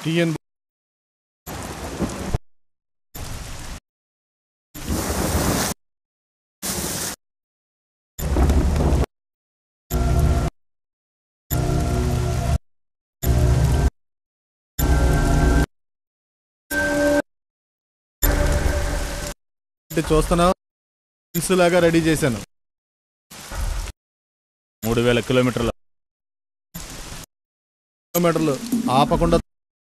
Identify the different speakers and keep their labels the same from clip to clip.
Speaker 1: TN చూస్తున్నా లాగా ready చేశాను
Speaker 2: మూడు వేల కిలోమీటర్ల
Speaker 1: కిలోమీటర్లు ఆపకుండా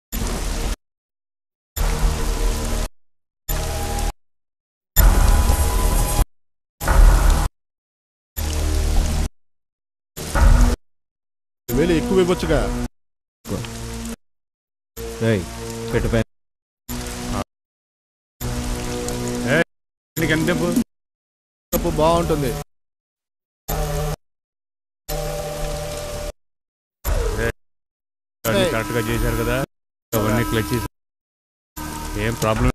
Speaker 1: వేలు ఎక్కువ ఇవ్వచ్చుగా
Speaker 2: పెట్టు పైన ఎంత డబ్బు
Speaker 1: డబ్బు బాగుంటుంది
Speaker 2: అన్ని కరెక్ట్గా చేశారు కదా అవన్నీ క్లచ్ చేసి ఏం ప్రాబ్లం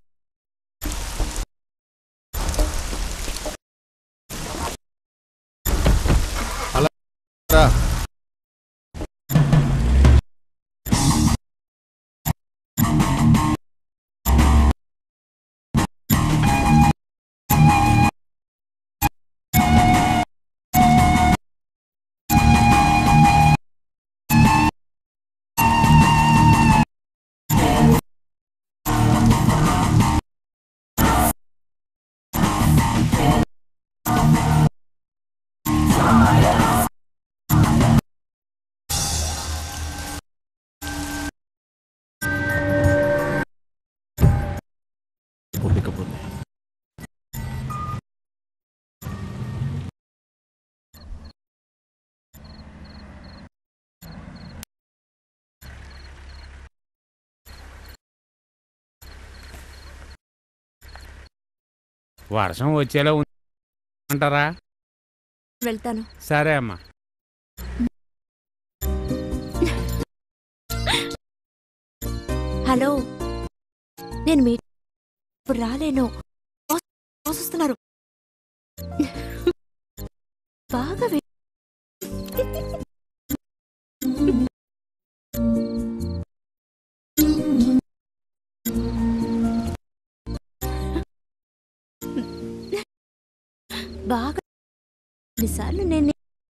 Speaker 1: రా.
Speaker 2: కొట్టుకపోతే వర్షం వచ్చేలా ఉంది అంటారా
Speaker 3: వెళ్తాను
Speaker 2: సరే అమ్మా
Speaker 3: హలో నేను మీ ఇప్పుడు రాలేను బాస్ బాస్ వస్తున్నారు బాగా వే- బాగా ఎన్నిసార్లు నేను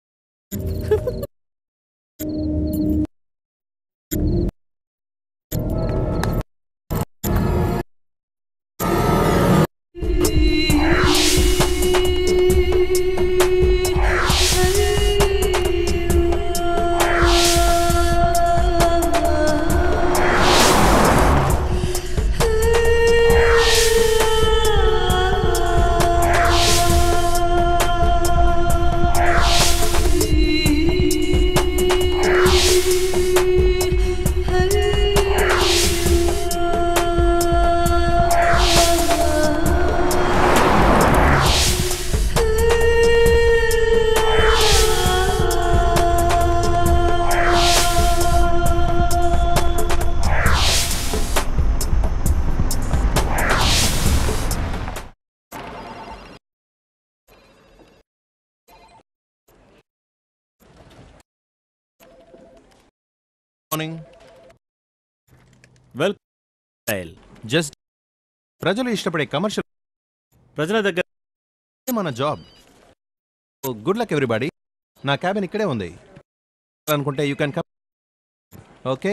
Speaker 4: మార్నింగ్
Speaker 5: వెల్ స్టైల్
Speaker 4: జస్ట్ ప్రజలు ఇష్టపడే కమర్షియల్
Speaker 5: ప్రజల దగ్గర
Speaker 4: మన జాబ్ గుడ్ లక్ ఎవ్రీబడి నా క్యాబిన్ ఇక్కడే ఉంది అనుకుంటే you can come okay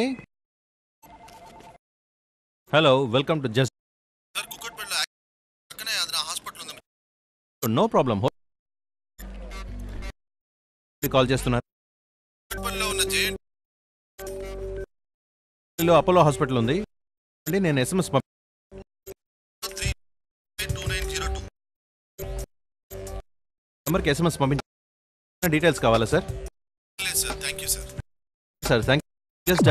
Speaker 4: hello welcome to just no problem call చేస్తున్నారు లో అపోలో హాస్పిటల్ ఉంది అండి నేను ఎస్ఎంఎస్ పంపి నెంబర్కి ఎస్ఎంఎస్ పంపించి డీటెయిల్స్ కావాలా సార్ సార్ థ్యాంక్ జస్ట్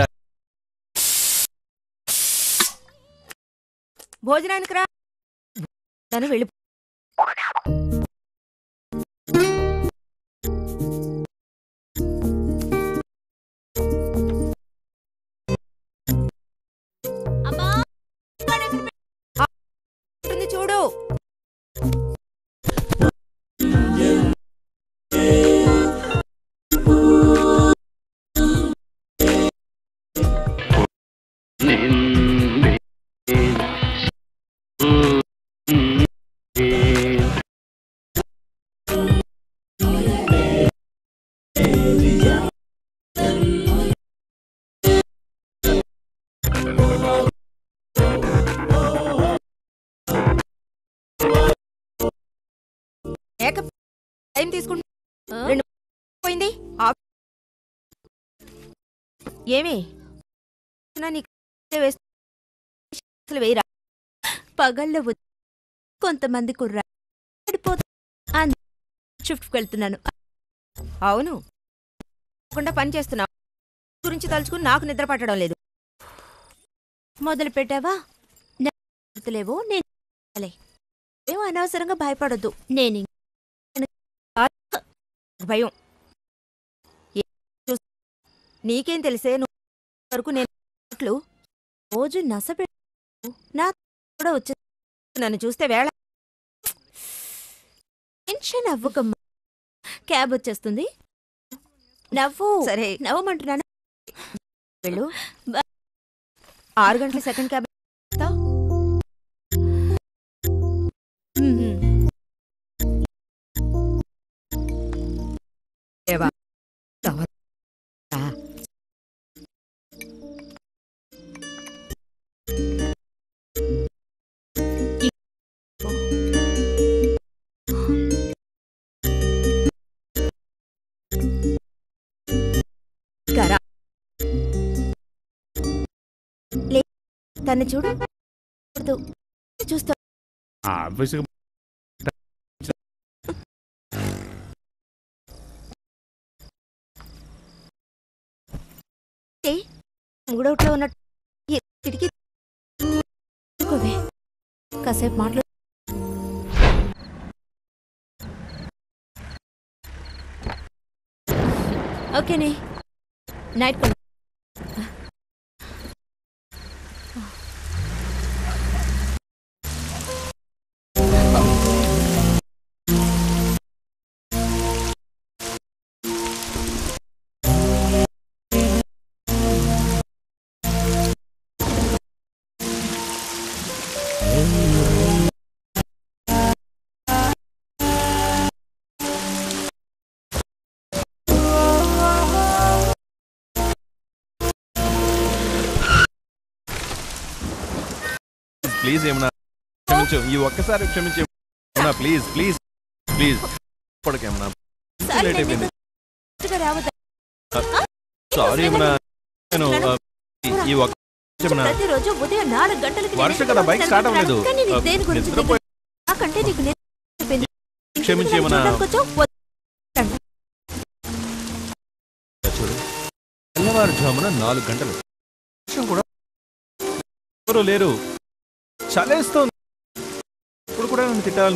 Speaker 3: భోజనానికి రా తను వెళ్ళి అమ్మా ఉంటుంది చూడు
Speaker 6: నిన్ను టైం తీసుకుంటా రెండు పోయింది ఆ- ఏమి నా నీకు వేస్తు- అసలు వేయరా
Speaker 3: పగల్లో ఉద్- కొంతమంది కుర్రా పడిపోతు షిఫ్ట్కి వెళ్తున్నాను
Speaker 6: అవును కాకుండా పని చేస్తున్నావు గురించి తలుచుకుని నాకు నిద్ర పట్టడం లేదు
Speaker 3: మొదలు పెట్టావా నా గుర్తులేవో నేను లే. ఏం అనవసరంగా భయపడొద్దు నేను ఇంక
Speaker 6: భయం ఏ- చూస్- నీకేం తెలిసే నువ్వు వరకు నేను అట్లు
Speaker 3: రోజు నస పెట్టు నా కూడా వచ్చే
Speaker 6: నన్ను చూస్తే వేళ
Speaker 3: టెన్షన్ అవ్వకమ్మా క్యాబ్ వచ్చేస్తుంది నవ్వు
Speaker 6: సరే
Speaker 3: నవ్వమంటున్నాను
Speaker 6: వెళ్ళు ఆరు గంటల సెకండ్ క్యాబ్ ఏవా కరా
Speaker 3: తను చూడు చూడు. చూస్తా
Speaker 2: ఆఫీస్కి
Speaker 3: మూడవుట్లో ఉన్నట్టు ఈ కిటికీ ఊరుకోవే. కాసేపు మాట్లాడు ఓకేనే నైట్ కలు
Speaker 4: ప్లీజ్ ఏమన్నా క్షమించు ఈ ఒక్కసారి క్షమించు ఏమన్నా ప్లీజ్ ప్లీజ్ ప్లీజ్ ఇప్పటికేమన్నా
Speaker 3: సార్,
Speaker 4: లేట్
Speaker 3: నేను
Speaker 4: అయిపోయింది
Speaker 3: ఇంతగా రావద్దా?
Speaker 4: సారీ ఏమన్నా నేను ఆ, ఈ- ఈ ఒక్క ఏమన్నా
Speaker 3: ప్రతిరోజు ఉదయం నాలుగు గంటలకి నేను
Speaker 4: వర్షం కదా బైక్ స్టార్ట్ అవ్వలేదు
Speaker 3: కానీ నీకు దేని గురించి
Speaker 4: నిద్రపోయి
Speaker 3: తెలియదు. నాకంటే నీకు నిద్ర అయిపోయింది.
Speaker 4: క్షమించి
Speaker 3: ఇంటికి
Speaker 4: ఏమన్నా-
Speaker 3: చూడడానికి వచ్చావు? వద్దు.
Speaker 4: చూడు తెల్లవారుజామున నాలుగు గంటలు వర్షం కూడా ఎవరు లేరు చలేస్తోంది ఇప్పుడు కూడా నన్ను తిట్టాలి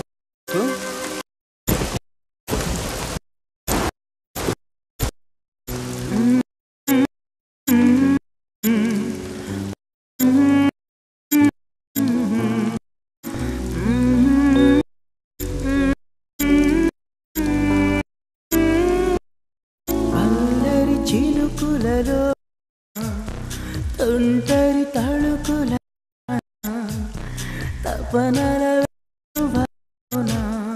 Speaker 7: అల్లరి చిలుకులలో ఒంటరి తళుకుల తపనల వెలువన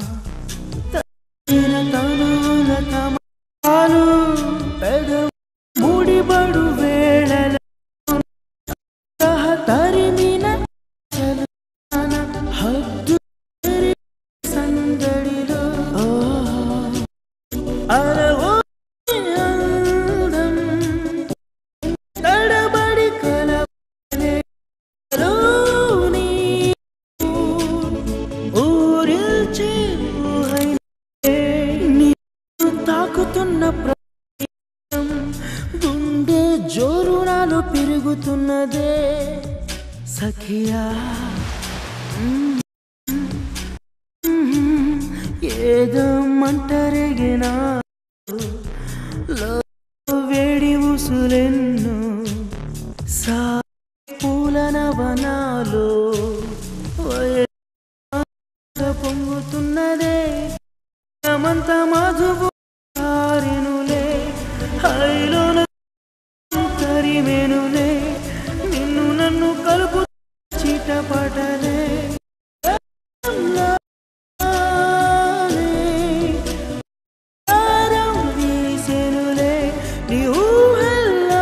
Speaker 7: తగిన తనువుల తమాలు పెద ముడిబడు వేళల సహ తరిమిన చలన హద్దు తెరి సందడిలో అరవో అందం తడబడి కలవలే లోని ఊరిల్చి ఊహైనే నిన్ను తాకుతున్న ప్రయాణం గుండె జోరునాలు పెరుగుతున్నదే సఖియా మ్మ్. మ్మ్. ఏదో మంటరిగినా లో వేడి ఉసులెన్ను సా పూలన వనాలు పొంగుతున్నదే మంత మధువు హారినులే హైలోన తరిమెనులే నిన్ను నన్ను కలుపు చిటపటలే తారం వీసెనులే నీ ఊహల్లో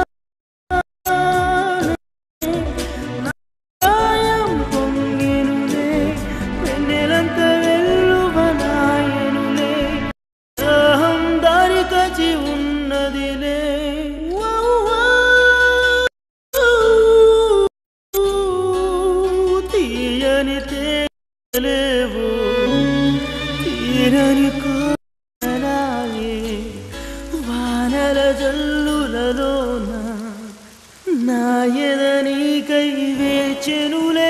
Speaker 7: నాయం పొంగెనులే వెన్నెలంత వెల్లువనాయనులే జల్లులలోన నా ఎద నీకై వేచెనులే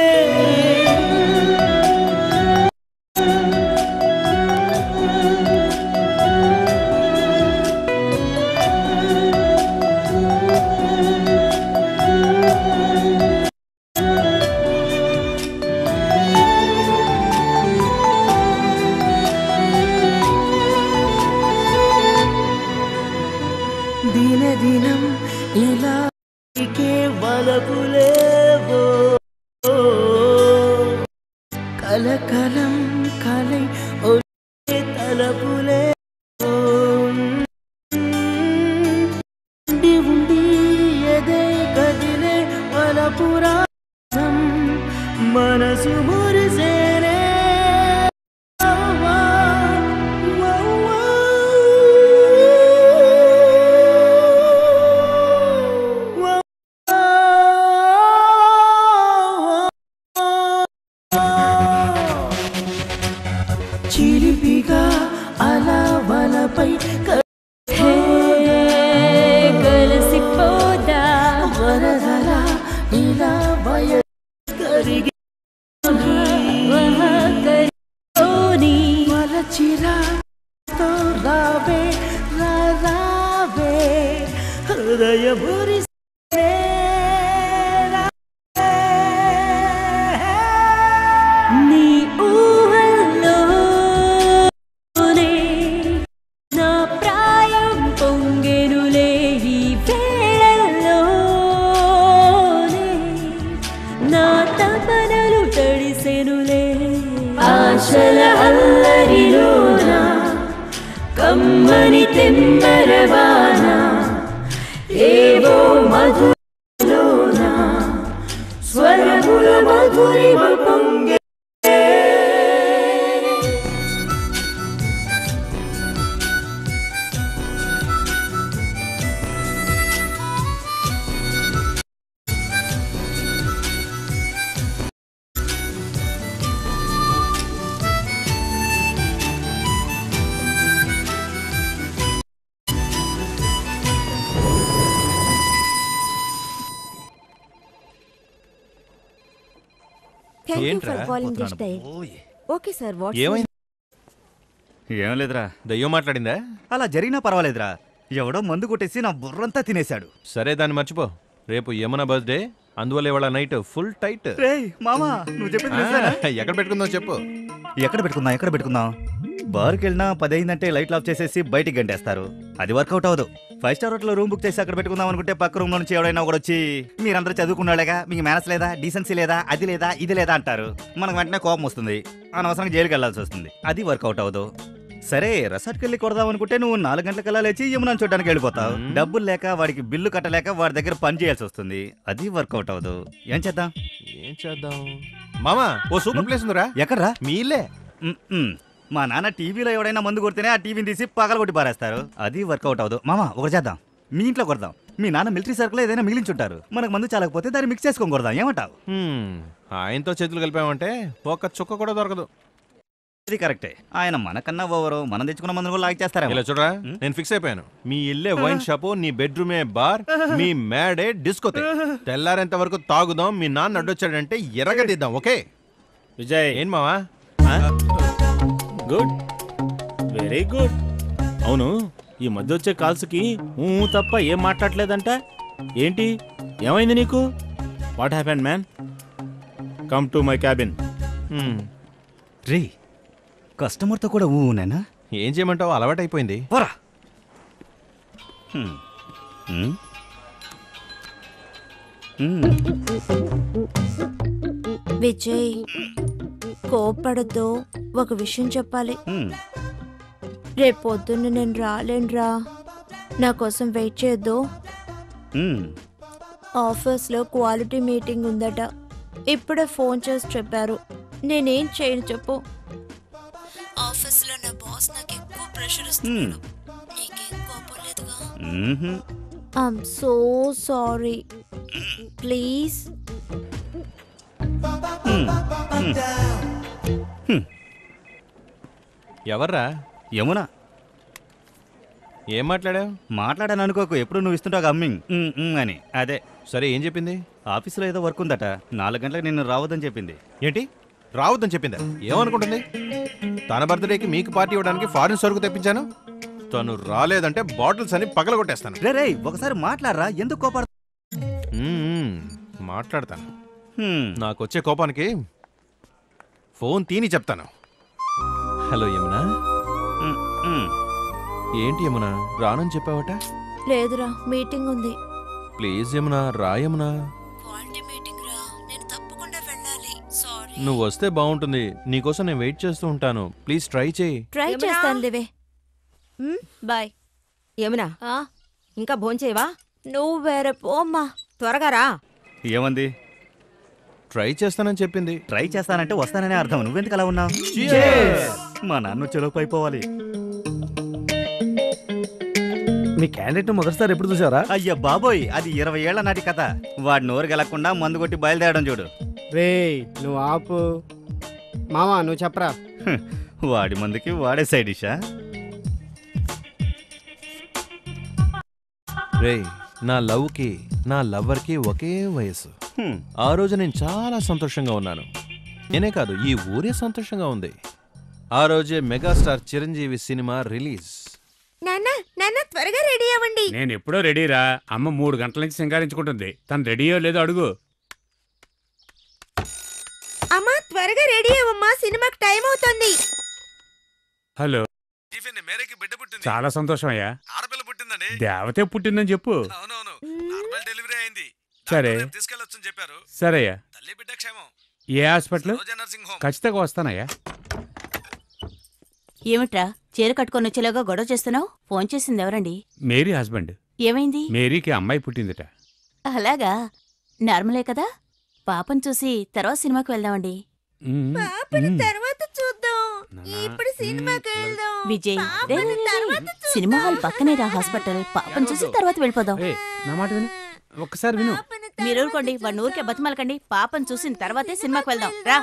Speaker 7: దినదినం ఇలా నీకే వలపులేవో కలకలం కలై ఒలే తలపులే ఉండి ఉండి ఎదే కదిలే వలపురాణం మనసు మురిసేనే చిలిపిగా అలా వలపై
Speaker 3: కలిసిపోదా
Speaker 7: వరదల ఇలా భయ కరిగి వలచిరా తో రావే రా రావే హృదయ భురిసే
Speaker 3: నీ ఊహల్లోనే నా ప్రాయం పొంగెనులే ఈ వేళల్లోనే నా తపనలు తడిసెనులే ఆశల అల్లరిలోన కమ్మని తెమ్మరవాన ఏవో మధులోన స్వరముల మధురిమ పొంగే
Speaker 6: థ్యాంక్ యూ
Speaker 4: ఏంట్రా?
Speaker 6: For calling this time okay sir what's
Speaker 4: ఏమైంది
Speaker 8: ఏం లేదురా
Speaker 4: దయ్యం మాట్లాడిందా
Speaker 8: అలా జరిగినా పర్వాలేదురా ఎవడో మందు కొట్టేసి నా బుర్రంతా తినేశాడు
Speaker 4: సరే దాన్ని మర్చిపో రేపు యమున బర్త్డే అందువల్ల ఇవాళ నైట్ ఫుల్ టైట్
Speaker 8: రేయ్ మామా నువ్వు చెప్పింది నిజమేనా?
Speaker 4: ఎక్కడ పెట్టుకుందాం చెప్పు
Speaker 8: ఎక్కడ పెట్టుకుందాం ఎక్కడ పెట్టుకుందాం బార్కి వెళ్ళినా పది అయిందంటే లైట్లు ఆఫ్ చేసేసి బయటికి గంటేస్తారు అది వర్కౌట్ అవ్వదు five star hotel room book చేసి అక్కడ పెట్టుకుందాం అనుకుంటే పక్క రూమ్ నుంచి ఎవడైనా ఒకడు వచ్చి మీరందరూ చదువుకున్నాడుగా మీకు మేనస్ లేదా డీసెన్సీ లేదా అది లేదా ఇది లేదా అంటారు మనకు వెంటనే కోపం వస్తుంది అనవసరంగా జైలుకి వెళ్ళాల్సి వస్తుంది అది వర్కౌట్ అవ్వదు సరే రెసార్ట్కి వెళ్ళి కొడదాం అనుకుంటే నువ్వు నాలుగు గంటలకల్లా లేచి యమునాన్ని చూడడానికి వెళ్ళిపోతావు
Speaker 4: మ్మ్.
Speaker 8: డబ్బులు లేక వాడికి బిల్లు కట్టలేక వాడి దగ్గర పని చేయాల్సి వస్తుంది అది వర్కౌట్ అవ్వదు ఏం చేద్దాం
Speaker 4: ఏం చేద్దాం మామా ఓ సూపర్ ప్లేస్ ఉందిరా
Speaker 8: ఎక్కడ్రా
Speaker 4: మీ ఇల్లే
Speaker 8: మ్మ్, మ్మ్. మా నాన్న టీవీలో ఎవడైనా మందు కొడితేనే ఆ టీవీని తీసి పగలగొట్టి పారేస్తారు అది వర్కౌట్ అవ్వదు మామ ఒకటి చేద్దాం మీ ఇంట్లో కొడదాం మీ నాన్న మిలిటరీ సర్కిల్ ఏదైనా మిగిలించుంటారు మనకు మందు చాలకపోతే దాన్ని మిక్స్ చేసుకొని కొడదాం ఏమంటావు
Speaker 4: హ్మ్, ఆయనతో చేతులు కలిపామంటే ఒక చుక్క కూడా దొరకదు
Speaker 8: అది కరెక్టే ఆయన మనకన్నా ఓవరు మనం తెచ్చుకున్న మందును కూడా లాగ్ చేస్తారా
Speaker 4: ఇలా చూడరా నేను ఫిక్స్ అయిపోయాను మీ ఇల్లే వైన్ షాపు నీ బెడ్రూమే బార్ మీ మేడే డిస్కోతే తెల్లారేంత వరకు తాగుదాం మీ నాన్న అడ్డొచ్చాడంటే ఎరగదిద్దాం ఓకే
Speaker 5: విజయ్
Speaker 4: ఏం మావా
Speaker 5: గుడ్ వెరీ గుడ్ అవును ఈ మధ్య వచ్చే కాల్స్కి ఊ ఊ తప్ప ఏం మాట్లాడలేదంట ఏంటి ఏమైంది నీకు what happen man come to my cabin
Speaker 4: hmm,
Speaker 8: రే కస్టమర్తో కూడా ఊనేనా
Speaker 4: ఏం చేయమంటావు అలవాటైపోయింది
Speaker 8: పోరా హ్మ్. హ్మ్. హ్మ్.
Speaker 3: విజయ్ కోపడద్దు ఒక విషయం చెప్పాలి
Speaker 8: హ్మ్.
Speaker 3: రేపు పొద్దున్న నేను రాలేనురా నా కోసం వెయిట్ చేయొద్దు
Speaker 8: హ్మ్.
Speaker 3: ఆఫీస్లో క్వాలిటీ మీటింగ్ ఉందట ఇప్పుడే ఫోన్ చేసి చెప్పారు నేనేం చేయను చెప్పు ఆఫీస్లో నా బాస్ నాకు ఎక్కువ ప్రెషర్ ఇస్తున్నాడు నీకేం కోపం లేదుగా
Speaker 8: మ్మ్హ్మ్.
Speaker 3: I'm so sorry please
Speaker 8: hmm. Hmm.
Speaker 4: ఎవర్రా
Speaker 8: యమున
Speaker 4: ఏం మాట్లాడావు
Speaker 8: మాట్లాడాను అనుకోకు ఎప్పుడు నువ్వు ఇస్తుంటావు అమ్మింగ్ ఉమ్, ఉమ్ అని అదే
Speaker 4: సరే ఏం చెప్పింది
Speaker 8: ఆఫీసులో ఏదో వర్క్ ఉందట నాలుగు గంటలకు నిన్ను రావద్దని చెప్పింది
Speaker 4: ఏంటి రావద్దని చెప్పిందా ఏమనుకుంటుంది తన బర్త్డేకి మీకు పార్టీ ఇవ్వడానికి ఫారిన్ సరుకు తెప్పించాను తను రాలేదంటే బాటిల్స్ అని పగలగొట్టేస్తాను
Speaker 8: రే రేయ్ ఒకసారి మాట్లాడరా ఎందుకు కోపడ
Speaker 4: మ్మ్, మాట్లాడతాను నాకు వచ్చే కోపానికి ఫోన్ తీని చెప్తాను హలో యమునా ఏంటి యమునా రానని చెప్పావట
Speaker 3: లేదురా మీటింగ్ ఉంది
Speaker 4: ప్లీజ్ యమునా రా యమునా
Speaker 3: క్వాలిటీ మీటింగ్ రా నేను తప్పకుండా వెళ్ళాలి సారీ
Speaker 4: నువ్వు వస్తే బాగుంటుంది నీకోసం నేను వెయిట్ చేస్తూ ఉంటాను ప్లీజ్ ట్రై చేయి
Speaker 3: ట్రై
Speaker 6: ఏమన్నా?
Speaker 3: చేస్తాను లేవే బాయ్
Speaker 6: యమునా
Speaker 3: ఆ
Speaker 6: ఇంకా భోంచేవా
Speaker 3: నువ్వు వేరే పోమ్మా
Speaker 6: త్వరగా రా
Speaker 8: ఏమంది
Speaker 4: ట్రై చేస్తానని చెప్పింది
Speaker 8: ట్రై చేస్తానంటే వస్తాననే అర్థం నువ్వెందుకు అలా ఉన్నావు మా నాన్న చెలోపు అయిపోవాలి
Speaker 9: మీ క్యాండిడేట్ మొదటిసారి ఎప్పుడు చూసారా
Speaker 8: అయ్యా బాబోయ్ అది ఇరవై ఏళ్ల నాటి కథ వాడి నోరు గెలకుండా మందు కొట్టి బయలుదేరడం చూడు
Speaker 10: రే నువ్వు ఆపు మామా నువ్వు చెప్పరా
Speaker 8: హ్మ్, వాడి మందుకి వాడే సైడ్ ఇషా
Speaker 4: రేయ్ నా లవ్కి నా లవ్వర్కి ఒకే వయసు ఆ రోజు నేను చాలా సంతోషంగా ఉన్నాను నేనే కాదు ఈ ఊరే సంతోషంగా ఉంది ఆ రోజే మెగాస్టార్ చిరంజీవి సినిమా రిలీజ్
Speaker 6: నాన్న నాన్న త్వరగా రెడీ అవ్వండి
Speaker 2: నేను ఎప్పుడో రెడీరా అమ్మ మూడు గంటల నుంచి సింగారించుకుంటుంది తను రెడీయో లేదో అడుగు
Speaker 6: అమ్మా త్వరగా రెడీ అవ్వమ్మా సినిమాకి టైం అవుతుంది
Speaker 2: హలో చాలా సంతోషం అయ్యా
Speaker 8: ఆడపిల్ల పుట్టిందండి
Speaker 2: దేవతే పుట్టిందని చెప్పు
Speaker 8: అవునవును నార్మల్ డెలివరీ అయింది
Speaker 2: సరే
Speaker 8: తీసుకెళ్ళొచ్చని చెప్పారు
Speaker 2: సరేయ్యా
Speaker 8: తల్లి బిడ్డ క్షేమం
Speaker 2: ఏ హాస్పిటల్
Speaker 8: నర్సింగ్ హోమ్
Speaker 2: ఖచ్చితంగా వస్తానయ్యా
Speaker 3: ఏమిట్రా చీర కట్టుకొని వచ్చేలాగా గొడవ చేస్తున్నావు ఫోన్ చేసింది ఎవరండి
Speaker 2: మేరీ హస్బెండ్
Speaker 3: ఏమైంది
Speaker 2: మేరీకి అమ్మాయి పుట్టిందిట
Speaker 3: అలాగా నార్మలే కదా పాపం చూసి తర్వాత సినిమాకి వెళ్దామండి
Speaker 2: ఉమ్,
Speaker 6: పాపని
Speaker 2: ఉమ్.
Speaker 6: తర్వాత చూద్దాం
Speaker 2: నాన్న,
Speaker 6: ఇప్పుడు సినిమాకి
Speaker 2: ఉమ్,
Speaker 6: వెళ్దాం
Speaker 3: విజయ్
Speaker 6: పాపని
Speaker 3: రే, రే, రే, రే.
Speaker 6: తర్వాత చూద్దాం.
Speaker 3: సినిమా హాల్ పక్కనే రా హాస్పిటల్ పాపం చూసి తర్వాత వెళ్ళిపోదాం
Speaker 2: ఏయ్, నా మాట విను ఒక్కసారి విను
Speaker 6: పాపని
Speaker 3: మీరు
Speaker 6: తర్వాత
Speaker 3: ఊరుకోండి వాడిని ఊరికే బతిమాలకండి పాపం చూసిన తర్వాతే సినిమాకి వెళ్దాం రా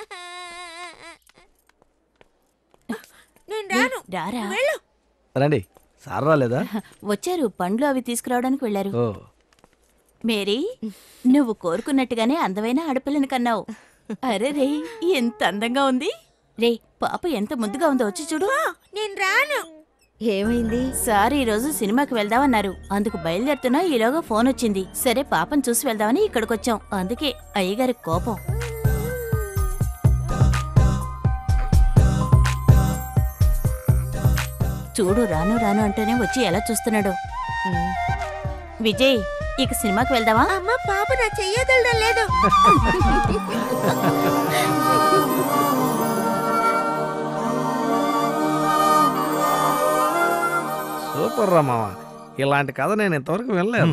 Speaker 6: నేను రాను
Speaker 3: రారా
Speaker 6: వెళ్ళు
Speaker 9: రండి సార్ రాలేదా
Speaker 3: వచ్చారు పండ్లు అవి తీసుకురావడానికి వెళ్ళారు
Speaker 9: ఓ
Speaker 3: మేరీ నువ్వు కోరుకున్నట్టుగానే అందమైన ఆడపిల్లని కన్నావు అరే రే ఎంత అందంగా ఉంది రే పాప ఎంత ముద్దుగా ఉందో వచ్చి చూడు
Speaker 6: నేను రాను ఏమైంది
Speaker 3: సార్ ఈ రోజు సినిమాకి వెళ్దామన్నారు అందుకు బయలుదేరుతున్నా ఈలోగా ఫోన్ వచ్చింది సరే పాపం చూసి వెళ్దామని ఇక్కడికొచ్చాం అందుకే అయ్యగారి కోపం చూడు రాను రాను అంటూనే వచ్చి ఎలా చూస్తున్నాడు విజయ్ ఇక సినిమాకి వెళ్దామా
Speaker 6: అమ్మ పాప నా చెయ్యగలడం లేదు
Speaker 9: సూపర్ రా మామ ఇలాంటి కథ నేను ఇంతవరకు వినలేదు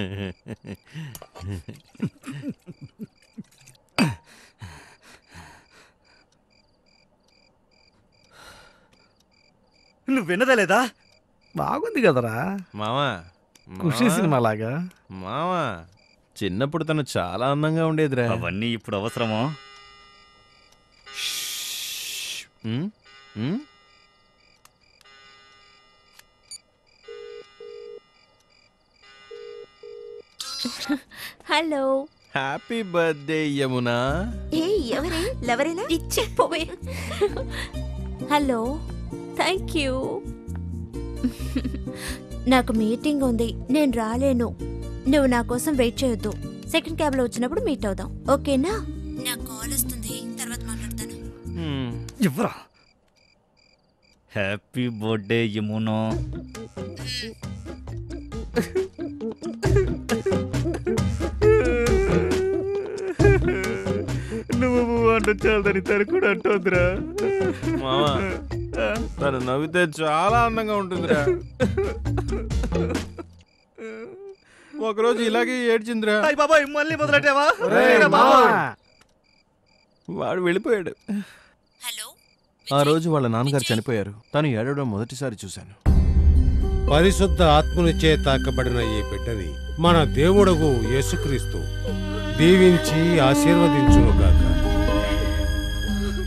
Speaker 8: నువ్వు విన్నదా లేదా
Speaker 9: బాగుంది కదరా
Speaker 4: మావా
Speaker 9: ఖుషి
Speaker 4: మావా,
Speaker 9: సినిమా లాగా
Speaker 4: మావా చిన్నప్పుడు తను చాలా అందంగా ఉండేదిరా
Speaker 8: అవన్నీ ఇప్పుడు అవసరమో
Speaker 4: um, um,
Speaker 3: hello
Speaker 4: happy birthday Yamuna
Speaker 6: ఏ ఎవరే లవరేనా
Speaker 3: ఇచ్చిపోవే హలో థ్యాంక్ యూ నాకు మీటింగ్ ఉంది నేను రాలేను నువ్వు నా కోసం వెయిట్ చేయొద్దు సెకండ్ క్యాబ్ లో వచ్చినప్పుడు మీట్ అవుదాం ఓకేనా నాకు కాల్ వస్తుంది తర్వాత మాట్లాడతాను
Speaker 4: హ్మ్,
Speaker 8: ఇవ్వరా హ్యాపీ బర్త్డే యమునో నువ్వు అంటే చాలని తను కూడా అంటోందిరా
Speaker 4: మావా తను నవ్వితే చాలా అందంగా ఉంటుందిరా ఒకరోజు ఇలాగే ఏడ్చిందిరా
Speaker 8: అయ్య బాబాయ్ మళ్ళీ మొదలెట్టావా
Speaker 9: ఒరేయ్
Speaker 8: రేరా
Speaker 9: మామ.
Speaker 8: బాబోయ్.
Speaker 4: వాడు వెళ్ళిపోయాడు
Speaker 3: హలో
Speaker 4: ఆ రోజు వాళ్ళ నాన్నగారు చనిపోయారు తను ఏడవడం మొదటిసారి చూశాను
Speaker 11: పరిశుద్ధ ఆత్మనిచే తాకబడిన ఈ బిడ్డని మన దేవుడగు యేసుక్రీస్తు దీవించి ఆశీర్వదించునుగాక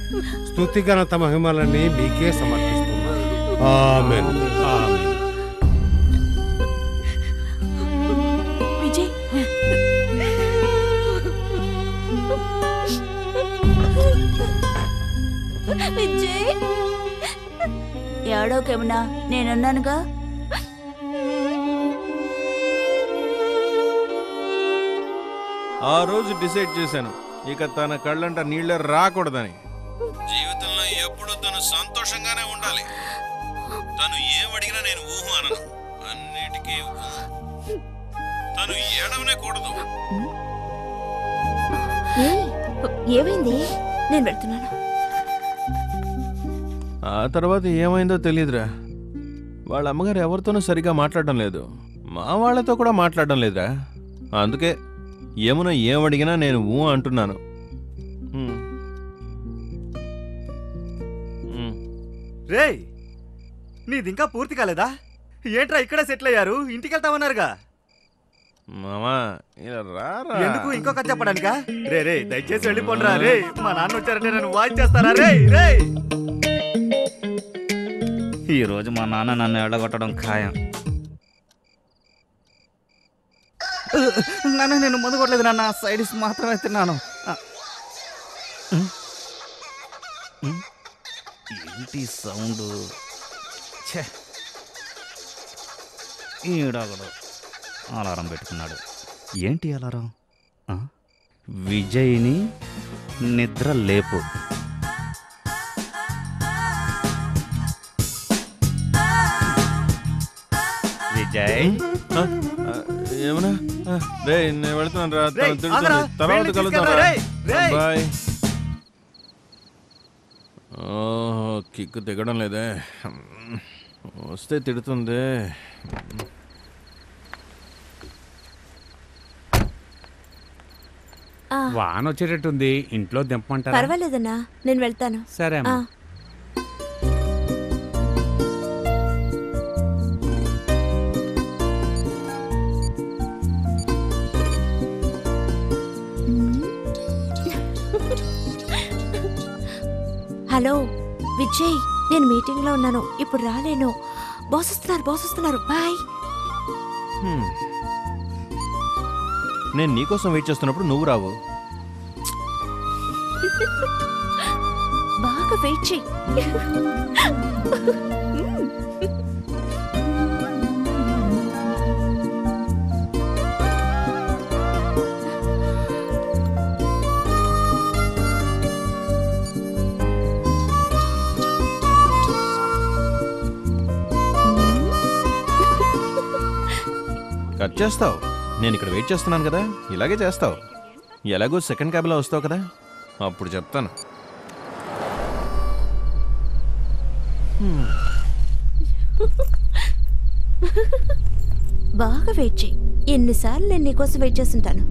Speaker 11: స్తుతిగణత మహిమలని మీకే సమర్పిస్తున్నాను ఆమెన్ ఆమెన్
Speaker 3: యమునా నేనున్నానుగా
Speaker 4: ఆ రోజు డిసైడ్ చేశాను ఇక తన కళ్ళంట నీళ్ళే రాకూడదని జీవితంలో ఎప్పుడు తను సంతోషంగానే ఉండాలి తను ఏమడిగినా నేను ఊహు అనను అన్నిటికీ ఊ. తను ఏడవనే కూడదు
Speaker 3: ఏయ్, ఏమైంది నేను వెళ్తున్నాను
Speaker 4: ఆ తర్వాత ఏమైందో తెలియదురా వాళ్ళ అమ్మగారు ఎవరితోనూ సరిగా మాట్లాడడం లేదు మా వాళ్ళతో కూడా మాట్లాడడం లేదురా అందుకే యమున ఏమడిగినా నేను ఊ అంటున్నాను ఉమ్. ఉమ్.
Speaker 8: రేయ్ నీది ఇంకా పూర్తి కాలేదా ఏంట్రా ఇక్కడే సెటిల్ అయ్యారు ఇంటికి వెళ్తామన్నారుగా
Speaker 4: మామా ఇలా రారా
Speaker 8: ఎందుకు ఇంకో కథ చెప్పడానికా రే రే దయచేసి వెళ్ళిపోండిరా రే మా నాన్న వచ్చారంటే నన్ను వాచ్ చేస్తారా రే రే ఈ రోజు మా నాన్న నన్ను ఎడగొట్టడం ఖాయం నాన్న నేను మందు కొట్టలేదు నాన్న సైడ్స్ మాత్రమే తిన్నాను ఆ. ఉమ్. ఉమ్. ఏంటి సౌండ్ ఛే ఈడొకడు అలారం పెట్టుకున్నాడు ఏంటి అలారం ఆ? విజయ్ని నిద్ర లేపు విజయ్
Speaker 4: ఆ, ఆ, ఏమన్నా ఆ, రే నేను వెళ్తున్నాను రా
Speaker 8: రేయ్,
Speaker 4: తను
Speaker 8: ఆగరా.
Speaker 4: తిడుతుంది తర్వాత
Speaker 8: వెళ్ళి
Speaker 4: కలుద్దాం
Speaker 8: తీసుకెళ్ళరా, రేయ్, రేయ్.
Speaker 4: బాయ్ ఓహో కిక్కు దిగడం లేదే వస్తే తిడుతుంది
Speaker 3: ఆ,
Speaker 2: వాన వచ్చేటట్టుంది ఇంట్లో దింపమంటారా
Speaker 3: పర్వాలేదన్నా నేను వెళ్తాను
Speaker 2: సరే
Speaker 3: ఆ,
Speaker 2: అమ్మా
Speaker 3: హలో విజయ్ నేను మీటింగ్ లో ఉన్నాను ఇప్పుడు రాలేను బాస్ వస్తున్నారు బాస్ వస్తున్నారు బాయ్
Speaker 4: హ్మ్. నేను నీకోసం వెయిట్ చేస్తున్నప్పుడు నువ్వు రావు
Speaker 3: బాగా వెయిట్ చెయ్యి
Speaker 4: కట్ చేస్తావు నేను ఇక్కడ వెయిట్ చేస్తున్నాను కదా ఇలాగే చేస్తావు ఎలాగో సెకండ్ క్యాబ్లో వస్తావు కదా అప్పుడు చెప్తాను
Speaker 3: బాగా వెయిట్ చెయ్యి ఎన్నిసార్లు నేను నీకోసం వెయిట్ చేస్తుంటాను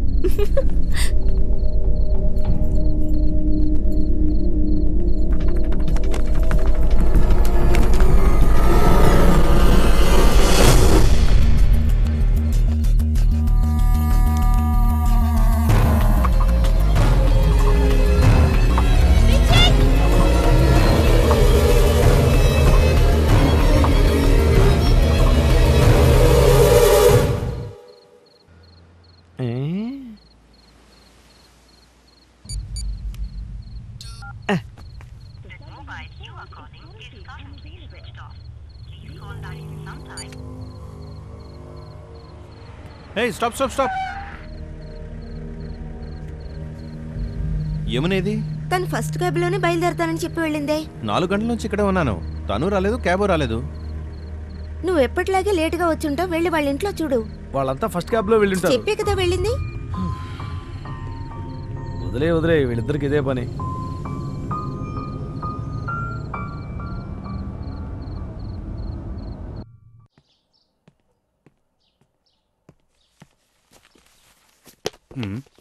Speaker 4: హే స్టాప్ స్టాప్ స్టాప్ ఏమనేది
Speaker 6: తను ఫస్ట్ క్యాబ్లోనే బయలుదేరతానని చెప్పి వెళ్ళిందే
Speaker 4: నాలుగు గంటల నుంచి ఇక్కడే ఉన్నాను తను రాలేదు క్యాబు రాలేదు
Speaker 6: నువ్వు ఎప్పటిలాగే లేటుగా వచ్చుంటావు వెళ్ళి వాళ్ళ ఇంట్లో చూడు
Speaker 9: వాళ్ళంతా ఫస్ట్ క్యాబ్ లో వెళ్ళింటారు
Speaker 6: చెప్పే కదా వెళ్ళింది
Speaker 9: వదిలే వదిలే వీళ్ళిద్దరికి ఇదే పని
Speaker 2: ఉమ్.